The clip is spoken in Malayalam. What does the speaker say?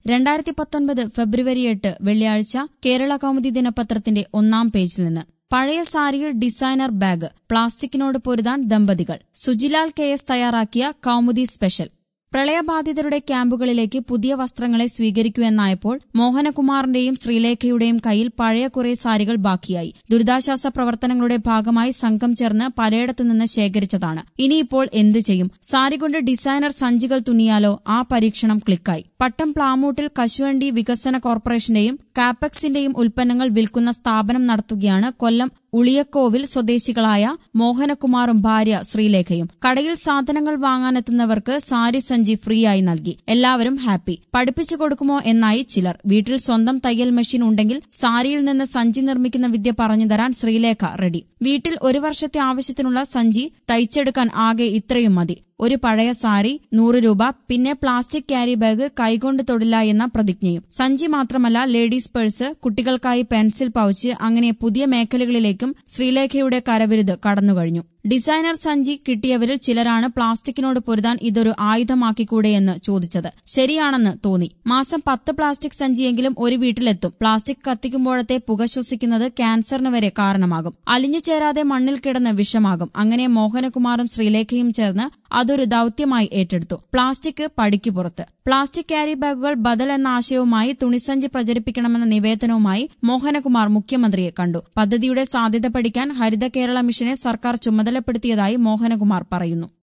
രണ്ടായിരത്തി പത്തൊൻപത് ഫെബ്രുവരി എട്ട് വെള്ളിയാഴ്ച കേരള കൗമുദി ദിനപത്രത്തിന്റെ ഒന്നാം പേജിൽ നിന്ന് പഴയ സാരിയിൽ ഡിസൈനർ ബാഗ് പ്ലാസ്റ്റിക്കിനോട് പൊരുതാൻ ദമ്പതികൾ സുജിലാൽ കെ എസ് തയ്യാറാക്കിയ കൗമുദി സ്പെഷ്യൽ പ്രളയബാധിതരുടെ ക്യാമ്പുകളിലേക്ക് പുതിയ വസ്ത്രങ്ങളെ സ്വീകരിക്കൂ എന്നായപ്പോൾ മോഹനകുമാറിന്റെയും ശ്രീലേഖയുടെയും കയ്യിൽ പഴയ കുറെ സാരികൾ ബാക്കിയായി ദുരിതാശ്വാസ പ്രവർത്തനങ്ങളുടെ ഭാഗമായി സംഘം ചേർന്ന് പലയിടത്തു നിന്ന് ശേഖരിച്ചതാണ് ഇനിയിപ്പോൾ എന്ത് ചെയ്യും സാരി കൊണ്ട് ഡിസൈനർ സഞ്ചികൾ തുന്നിയാലോ ആ പരീക്ഷണം ക്ലിക്കായി പട്ടം പ്ലാമൂട്ടിൽ കശുവണ്ടി വികസന കോർപ്പറേഷന്റെയും കാപ്പക്സിന്റെയും ഉൽപ്പന്നങ്ങൾ വിൽക്കുന്ന സ്ഥാപനം നടത്തുകയാണ് കൊല്ലം ഉളിയക്കോവിൽ സ്വദേശികളായ മോഹനകുമാറും ഭാര്യ ശ്രീലേഖയും കടയിൽ സാധനങ്ങൾ വാങ്ങാനെത്തുന്നവർക്ക് സാരി സഞ്ചി ഫ്രീ ആയി നൽകി എല്ലാവരും ഹാപ്പി പഠിപ്പിച്ചു കൊടുക്കുമോ എന്നായി ചിലർ വീട്ടിൽ സ്വന്തം തയ്യൽ മെഷീൻ ഉണ്ടെങ്കിൽ സാരിയിൽ നിന്ന് സഞ്ചി നിർമ്മിക്കുന്ന വിദ്യ പറഞ്ഞു തരാൻ ശ്രീലേഖ റെഡി വീട്ടിൽ ഒരു വർഷത്തെ ആവശ്യത്തിനുള്ള സഞ്ചി തയ്ച്ചെടുക്കാൻ ആകെ ഇത്രയും മതി ഒരു പഴയ സാരി നൂറ് രൂപ പിന്നെ പ്ലാസ്റ്റിക് ക്യാരി ബാഗ് കൈകൊണ്ട് തൊടില്ല എന്ന പ്രതിജ്ഞയും സഞ്ചി മാത്രമല്ല ലേഡീസ് പേഴ്സ് കുട്ടികൾക്കായി പെൻസിൽ പൗച്ച് അങ്ങനെ പുതിയ മേഖലകളിലേക്കും ശ്രീലേഖയുടെ കരവിരുത് കടന്നുകഴിഞ്ഞു ഡിസൈനർ സഞ്ചി കിട്ടിയവരിൽ ചിലരാണ് പ്ലാസ്റ്റിക്കിനോട് പൊരുതാൻ ഇതൊരു ആയുധമാക്കിക്കൂടെയെന്ന് ചോദിച്ചത് ശരിയാണെന്ന് തോന്നി മാസം പത്ത് പ്ലാസ്റ്റിക് സഞ്ചിയെങ്കിലും ഒരു വീട്ടിലെത്തും പ്ലാസ്റ്റിക് കത്തിക്കുമ്പോഴത്തെ പുക ശ്വസിക്കുന്നത് ക്യാൻസറിന് വരെ കാരണമാകും അലിഞ്ഞു ചേരാതെ മണ്ണിൽ കിടന്ന് വിഷമാകും അങ്ങനെ മോഹനകുമാറും ശ്രീലേഖയും ചേർന്ന് അതൊരു ദൌത്യമായി ഏറ്റെടുത്തു പ്ലാസ്റ്റിക് പടിക്കു പുറത്ത് പ്ലാസ്റ്റിക് ക്യാരി ബാഗുകൾ ബദൽ എന്ന ആശയവുമായി തുണിസഞ്ചി പ്രചരിപ്പിക്കണമെന്ന നിവേദനവുമായി മോഹനകുമാർ മുഖ്യമന്ത്രിയെ കണ്ടു പദ്ധതിയുടെ സാധ്യത പഠിക്കാൻ ഹരിത കേരള മിഷനെ സർക്കാർ ചുമതലപ്പെടുത്തിയതായി മോഹനകുമാർ പറയുന്നു